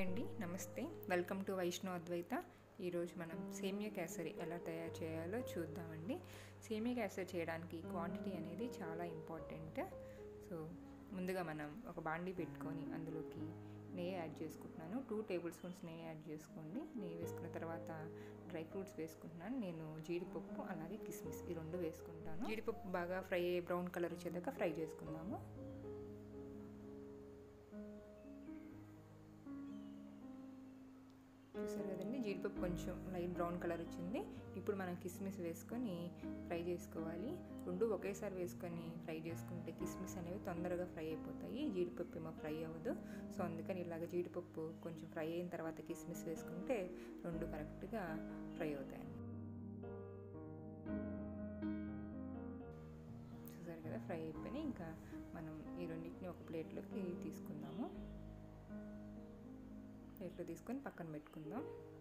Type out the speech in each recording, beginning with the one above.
అండి నమస్తే welcome to Vaishnav అద్వైత ఈరోజు మనం సేమియా కేసరి ఎలా తయారు చేయాలో చూద్దామండి సేమియా కేసరి చేయడానికి క్వాంటిటీ అనేది చాలా ఇంపార్టెంట్ సో ముందుగా మనం ఒక బాండీ పెట్టుకొని అందులోకి నెయ్యి యాడ్ చేసుకుంటున్నాను టూ టేబుల్ స్పూన్స్ నెయ్యి యాడ్ చేసుకోండి నెయ్యి వేసుకున్న తర్వాత డ్రై ఫ్రూట్స్ వేసుకుంటున్నాను నేను జీడిపప్పు అలాగే కిస్మిస్ ఈ రెండు వేసుకుంటాను జీడిపప్పు బాగా ఫ్రై అయ్యి బ్రౌన్ కలర్ వచ్చేదాకా ఫ్రై చేసుకుందాము చూసారు కదండి జీడిపప్పు కొంచెం లైట్ బ్రౌన్ కలర్ వచ్చింది ఇప్పుడు మనం కిస్మిస్ వేసుకొని ఫ్రై చేసుకోవాలి రెండు ఒకేసారి వేసుకొని ఫ్రై చేసుకుంటే కిస్మిస్ అనేవి తొందరగా ఫ్రై అయిపోతాయి జీడిపప్పు ఏమో ఫ్రై అవ్వదు సో అందుకని ఇలాగ జీడిపప్పు కొంచెం ఫ్రై అయిన తర్వాత కిస్మిస్ వేసుకుంటే రెండు కరెక్ట్గా ఫ్రై అవుతాయండి చూసారు కదా ఫ్రై అయిపోయి ఇంకా మనం ఈ రెండింటిని ఒక ప్లేట్లోకి తీసుకుందాము ప్లేట్లో తీసుకొని పక్కన పెట్టుకుందాం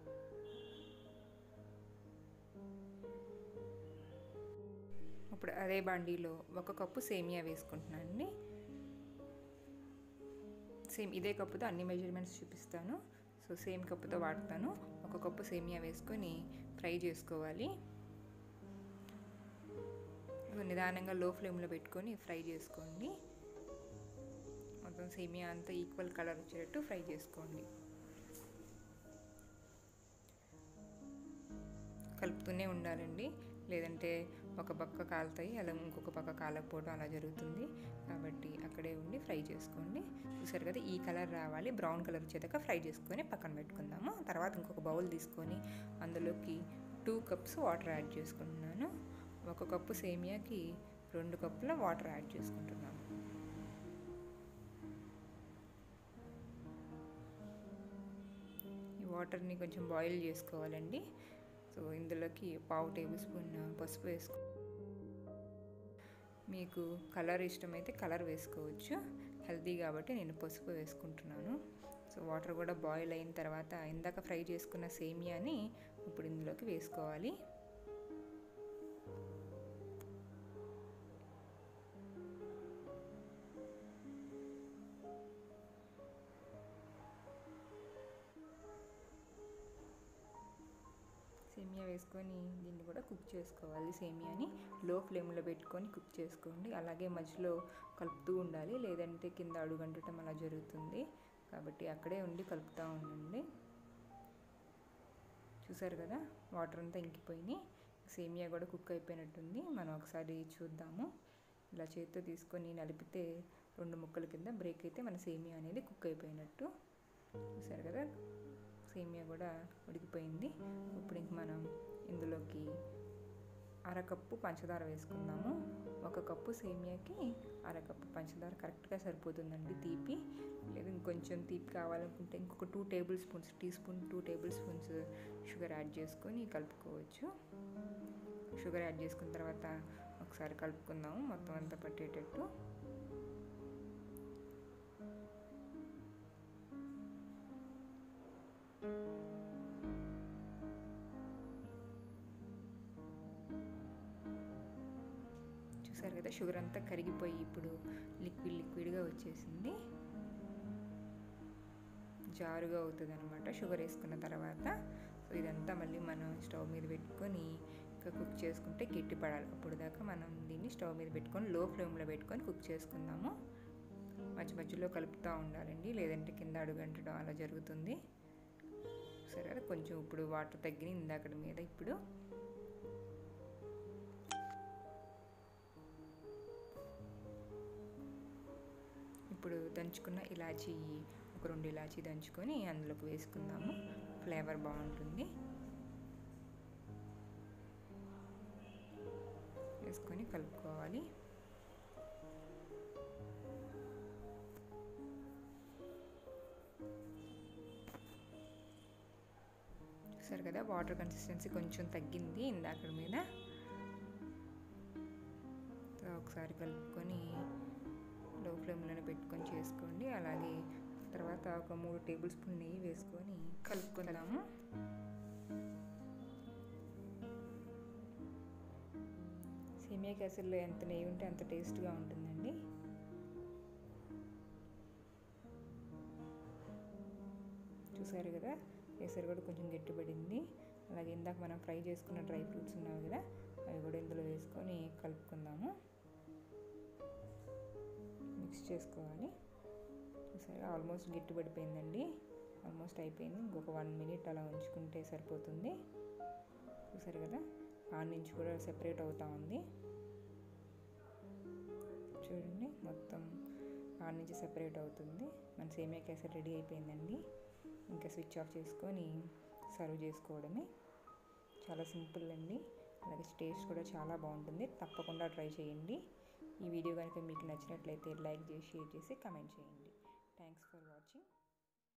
ఇప్పుడు అదే బాండీలో ఒక కప్పు సేమియా వేసుకుంటున్నాను అండి సేమ్ ఇదే కప్పుతో అన్ని మెజర్మెంట్స్ చూపిస్తాను సో సేమ్ కప్పుతో వాడతాను ఒక కప్పు సేమియా వేసుకొని ఫ్రై చేసుకోవాలి నిదానంగా లో ఫ్లేమ్లో పెట్టుకొని ఫ్రై చేసుకోండి మొత్తం సేమియా అంతా ఈక్వల్ కలర్ వచ్చేటట్టు ఫ్రై చేసుకోండి కలుపుతూనే ఉండాలండి లేదంటే ఒక పక్క కాలుతాయి అలా ఇంకొక పక్క కాలకపోవడం అలా జరుగుతుంది కాబట్టి అక్కడే ఉండి ఫ్రై చేసుకోండి చూసారు కదా ఈ కలర్ రావాలి బ్రౌన్ కలర్ వచ్చేదాకా ఫ్రై చేసుకొని పక్కన పెట్టుకుందాము తర్వాత ఇంకొక బౌల్ తీసుకొని అందులోకి టూ కప్స్ వాటర్ యాడ్ చేసుకుంటున్నాను ఒక కప్పు సేమియాకి రెండు కప్పుల వాటర్ యాడ్ చేసుకుంటున్నాను ఈ వాటర్ని కొంచెం బాయిల్ చేసుకోవాలండి సో ఇందులోకి పావు టేబుల్ స్పూన్ పసుపు వేసుకో మీకు కలర్ ఇష్టమైతే కలర్ వేసుకోవచ్చు హెల్తీ కాబట్టి నేను పసుపు వేసుకుంటున్నాను సో వాటర్ కూడా బాయిల్ అయిన తర్వాత ఇందాక ఫ్రై చేసుకున్న సేమియాని ఇప్పుడు ఇందులోకి వేసుకోవాలి సేమియా వేసుకొని దీన్ని కూడా కుక్ చేసుకోవాలి సేమియాని లో ఫ్లేమ్లో పెట్టుకొని కుక్ చేసుకోండి అలాగే మధ్యలో కలుపుతూ ఉండాలి లేదంటే కింద అడుగంటటం అలా జరుగుతుంది కాబట్టి అక్కడే ఉండి కలుపుతూ ఉండండి చూసారు కదా వాటర్ అంతా ఇంకిపోయినాయి సేమియా కూడా కుక్ అయిపోయినట్టుంది మనం ఒకసారి చూద్దాము ఇలా చేతితో తీసుకొని నలిపితే రెండు ముక్కల కింద బ్రేక్ అయితే మన సేమియా అనేది కుక్ అయిపోయినట్టు చూసారు కదా సేమియా కూడా ఉడికిపోయింది ఇప్పుడు ఇంక మనం ఇందులోకి అరకప్పు పంచదార వేసుకుందాము ఒక కప్పు సేమియాకి అరకప్పు పంచదార కరెక్ట్గా సరిపోతుందండి తీపి లేదు ఇంకొంచెం తీపి కావాలనుకుంటే ఇంకొక two tablespoons teaspoon two tablespoons sugar add చేసుకొని కలుపుకోవచ్చు షుగర్ యాడ్ చేసుకున్న తర్వాత ఒకసారి కలుపుకుందాము మొత్తం అంతా పట్టేటట్టు చూసారు కదా షుగర్ అంతా కరిగిపోయి ఇప్పుడు లిక్విడ్ లిక్విడ్గా వచ్చేసింది జారుగా అవుతుంది అనమాట షుగర్ వేసుకున్న తర్వాత సో ఇదంతా మళ్ళీ మనం స్టవ్ మీద పెట్టుకొని ఇంకా కుక్ చేసుకుంటే గట్టి పడాలి అప్పుడు దాకా మనం దీన్ని స్టవ్ మీద పెట్టుకొని లో ఫ్లేమ్లో పెట్టుకొని కుక్ చేసుకుందాము మధ్య మధ్యలో కలుపుతూ ఉండాలండి లేదంటే కింద అడుగంటడం అలా జరుగుతుంది సరే కదా కొంచెం ఇప్పుడు వాటర్ తగ్గిన ఇందాకటి మీద ఇప్పుడు ఇప్పుడు దంచుకున్న ఇలాచీ ఒక రెండు ఇలాచీ దంచుకొని అందులోకి వేసుకుందాము ఫ్లేవర్ బాగుంటుంది వేసుకొని కలుపుకోవాలి చూసారు కదా వాటర్ కన్సిస్టెన్సీ కొంచెం తగ్గింది ఇందాక మీద ఒకసారి కలుపుకొని లో ఫ్లేమ్లోనే పెట్టుకొని చేసుకోండి అలాగే తర్వాత ఒక మూడు టేబుల్ స్పూన్ నెయ్యి వేసుకొని కలుపుకుందాము సేమియా కేసరిలో ఎంత నెయ్యి ఉంటే అంత టేస్ట్గా ఉంటుందండి చూసారు కదా కేసరి కూడా కొంచెం గట్టిపడింది అలాగే ఇందాక మనం ఫ్రై చేసుకున్న డ్రై ఫ్రూట్స్ ఉన్నాయి కదా అవి కూడా ఇందులో వేసుకొని కలుపుకుందాము మిక్స్ చేసుకోవాలి చూసారా ఆల్మోస్ట్ గట్టిపడిపోయిందండి ఆల్మోస్ట్ అయిపోయింది ఇంకొక వన్ మినిట్ అలా ఉంచుకుంటే సరిపోతుంది చూసారు కదా పాన్ నుంచి కూడా సెపరేట్ అవుతూ ఉంది చూడండి మొత్తం పాన్ నుంచి సెపరేట్ అవుతుంది మన సేమియా కేసరి రెడీ అయిపోయిందండి ఇంకా స్విచ్ ఆఫ్ చేసుకొని సర్వ్ చేసుకోవడమే చాలా సింపుల్ అండి అలాగే టేస్ట్ కూడా చాలా బాగుంటుంది తప్పకుండా ట్రై చేయండి ఈ వీడియో కనుక మీకు నచ్చినట్లయితే లైక్ చేసి షేర్ చేసి కమెంట్ చేయండి థ్యాంక్స్ ఫర్ వాచింగ్